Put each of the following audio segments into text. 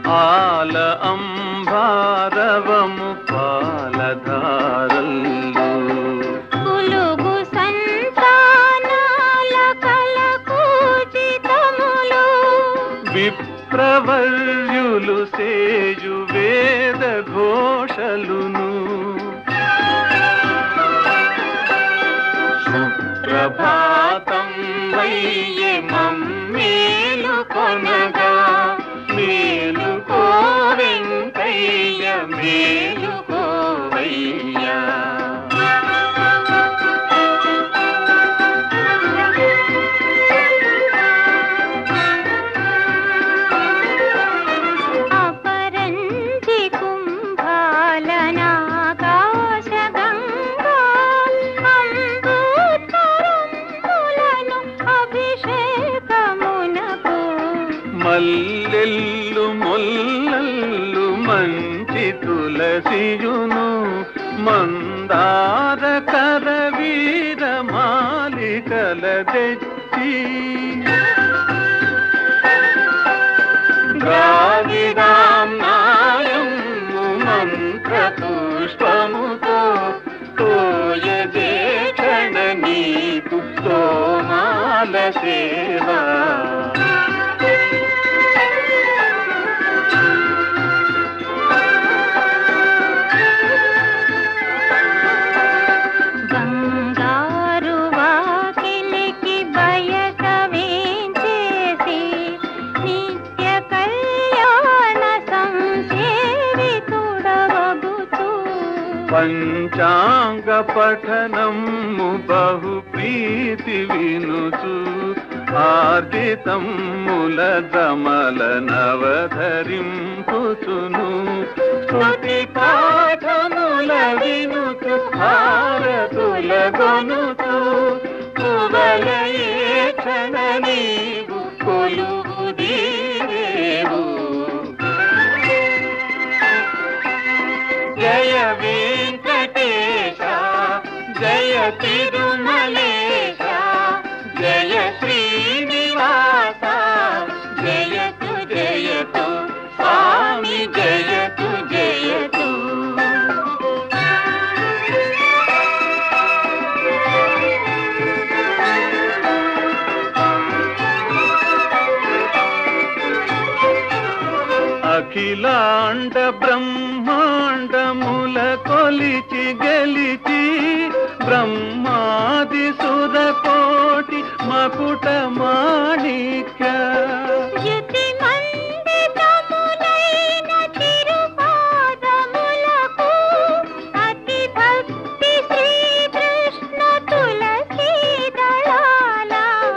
ఆల అంబారవము పాలధారల్లు పులుగు సంతానాల కలకూచితములు విప్రవర్యులు సేయు వేద ఘోషలును సుప్రభాతం వయ్యే మమ్మేలు కొనగా మేలుకో వెంకయ్య మేలుకోవయ్యా అపరంజి కుంభాలనాకాశగంగా అంబుతరంబులను అభిషేకమునకు మల్లెల్లు మొల్లల్లు మంచి తులసియును మందార కరవీర మాలికల తెచ్చి గావిరాం నాయము మంత్ర పుష్పముతో తోయజే క్షణ నీకు తోమాల సేవా బంగారు వాకిలికి బయట వేంచేసి నిత్య కళ్యాణ సంసేవితుడవగుతూ పంచాంగ పఠనము బహు ప్రీతి వినుచు ఆర్జితముల దమల నవధరింపుచును స్తుతి పాఠముల వినుచు భారతుల గొనుచు కువలయే క్షణ నీవు కొలువు దీవేవు జయ వెంకటేశ జయ తిరుమలేశ జయ శ్రీనివాస జయతు జయతు స్వామి జయతు జయతు అఖిలాండ బ్రహ్మాండముల కొలిచి గెలిచి బ్రహ్మాది సుర కోటి మకుట మాణిక్య యుతి మండితములైన తిరుపాదములకు అతి భక్తి శ్రీకృష్ణ తులసీ దళాల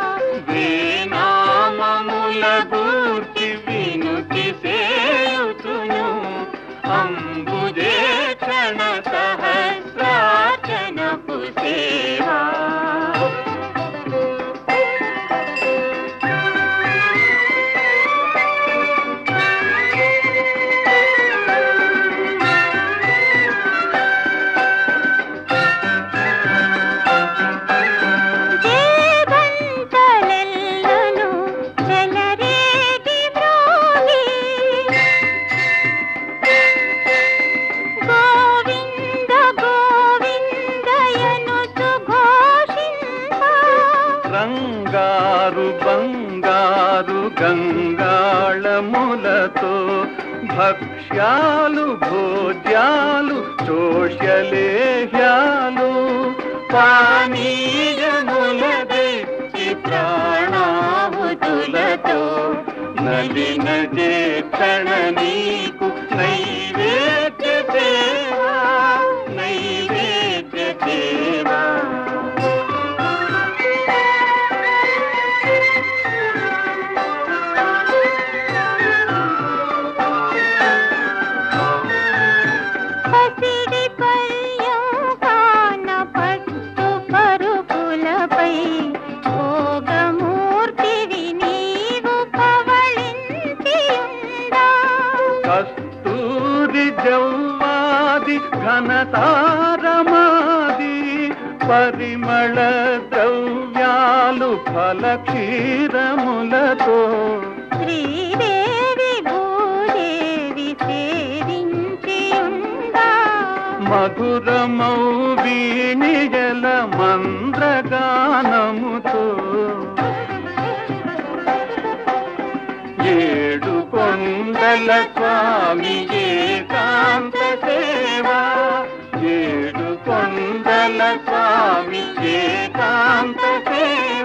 వేనామముల గూర్చి వినుతి సేయుచును అంబుజే క్షణ సహస్రాచనపు సేవా జేగంటలెల్లను చెలరేగి మ్రోగి గోవింద గోవిందయనుచు ఘోషింప రంగారు బంగారు గంగాళములతో భక్ష్యాలు భోజ్యాలు చోష్యలేహ్యాలు పానీయముల తెచ్చి ప్రాణాహుతులతో నలిన క్షణ నీకు నైవేద్య సేవా నైవేద్య సేవా పసిడి పర్యంకాన పట్టు పరుపులపై భోగమూర్తివి నీవు పవళించియుండా కస్తూరి జౌవాది ఘనతారమాది పరిమళ ద్రవ్యాలు ఫల క్షీరములతో శ్రీదేవి భూదేవి మధురమౌ వీణియల మంద్రగానముతో ఏడు కొండల స్వామి ఏకాంత సేవా ఏడు కొండల స్వామి ఏకాంత సేవా